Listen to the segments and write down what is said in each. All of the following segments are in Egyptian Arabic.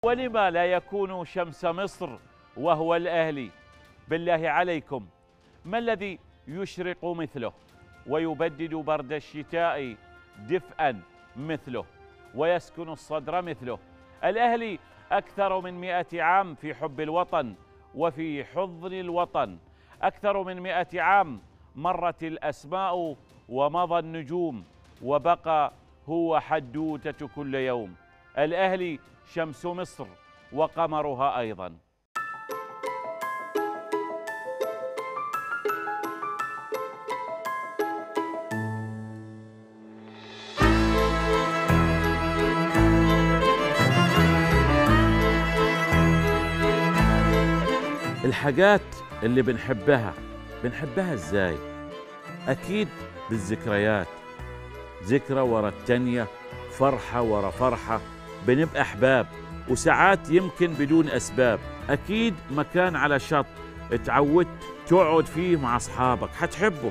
ولما لا يكون شمس مصر وهو الأهلي بالله عليكم ما الذي يشرق مثله ويبدد برد الشتاء دفئا مثله ويسكن الصدر مثله الأهلي أكثر من مئة عام في حب الوطن وفي حضن الوطن أكثر من مئة عام مرت الأسماء ومضى النجوم وبقى هو حدوتة كل يوم الأهلي شمس مصر وقمرها أيضاً الحاجات اللي بنحبها بنحبها ازاي اكيد بالذكريات ذكرى ورا التانية فرحة ورا فرحة بنبقى احباب وساعات يمكن بدون اسباب اكيد مكان على شط اتعودت تقعد فيه مع اصحابك حتحبه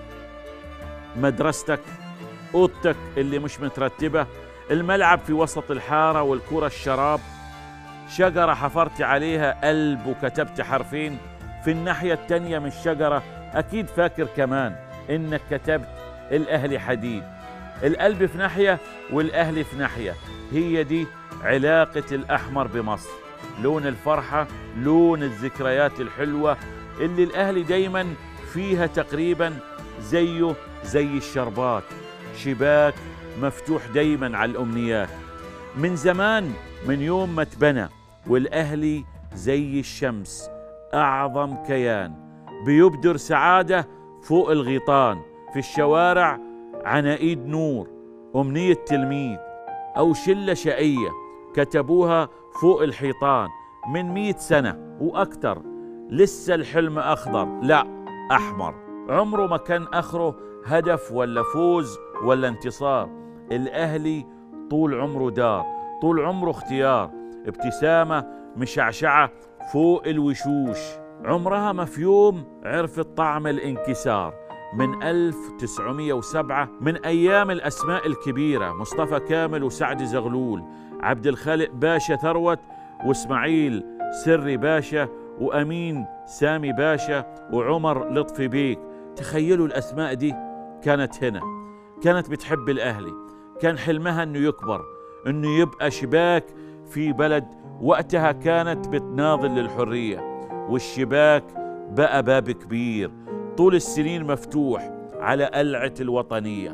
مدرستك اوضتك اللي مش مترتبة الملعب في وسط الحارة والكرة الشراب شجرة حفرت عليها قلب وكتبت حرفين في الناحية التانية من الشجرة أكيد فاكر كمان إنك كتبت الأهلي حديد القلب في ناحية والأهلي في ناحية هي دي علاقة الأحمر بمصر لون الفرحة لون الذكريات الحلوة اللي الأهلي دايما فيها تقريبا زيه زي الشربات شباك مفتوح دايما على الأمنيات من زمان من يوم ما اتبنى والأهلي زي الشمس أعظم كيان بيبدر سعادة فوق الغيطان في الشوارع عناقيد نور أمنية تلميذ أو شلة شقية كتبوها فوق الحيطان من مئة سنة وأكتر لسه الحلم أخضر لا أحمر عمره ما كان آخره هدف ولا فوز ولا انتصار الأهلي طول عمره دار طول عمره اختيار ابتسامة مشعشعة فوق الوشوش عمرها ما في يوم عرفت طعم الانكسار من 1907 من أيام الأسماء الكبيرة مصطفى كامل وسعد زغلول عبد الخالق باشا ثروت واسماعيل سري باشا وأمين سامي باشا وعمر لطفي بيك تخيلوا الأسماء دي كانت هنا كانت بتحب الأهلي كان حلمها أنه يكبر أنه يبقى شباك في بلد وقتها كانت بتناضل للحرية والشباك بقى باب كبير طول السنين مفتوح على قلعة الوطنية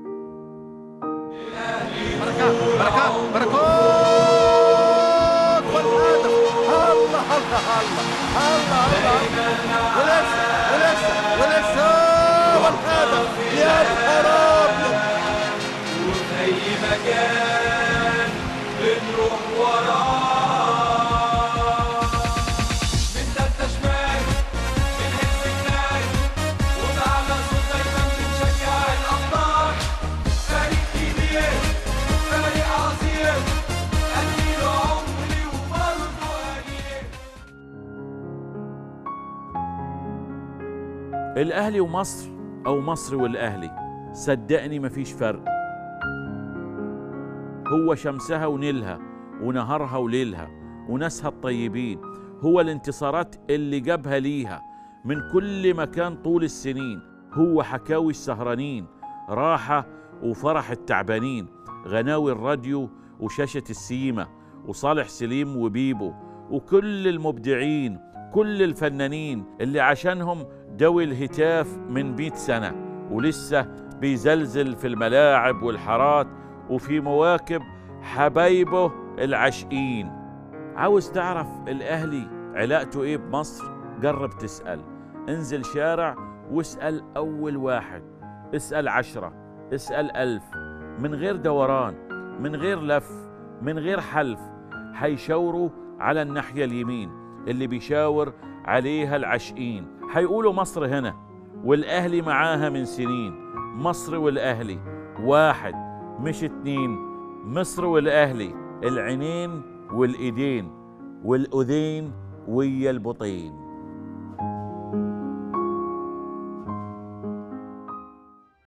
بركات بركات بركات والهدف الله الله الله الله الله ولسه ولسه ولسه والهدف يا خراب وفي أي مكان بنروح وراه من تالتة شمال بنهز جناح وبأعلى صوت دايما بنشجع الأبطال فريق كبير فريق عظيم أديله عمري وبرضه قليل الأهلي ومصر أو مصر والأهلي صدقني مفيش فرق هو شمسها ونيلها ونهارها وليلها وناسها الطيبين هو الانتصارات اللي جابها ليها من كل مكان طول السنين هو حكاوي السهرانين راحة وفرح التعبانين غناوي الراديو وشاشة السيمة وصالح سليم وبيبو وكل المبدعين كل الفنانين اللي عشانهم دوي الهتاف من مئة سنة ولسه بيزلزل في الملاعب والحارات وفي مواكب حبايبه العاشقين عاوز تعرف الأهلي علاقته إيه بمصر جرب تسأل انزل شارع واسأل أول واحد اسأل عشرة اسأل ألف من غير دوران من غير لف من غير حلف حيشاوروا على الناحية اليمين اللي بيشاور عليها العشقين حيقولوا مصر هنا والأهلي معاها من سنين مصر والأهلي واحد مش اتنين مصر والأهلي العينين والإيدين والأذين ويا البطين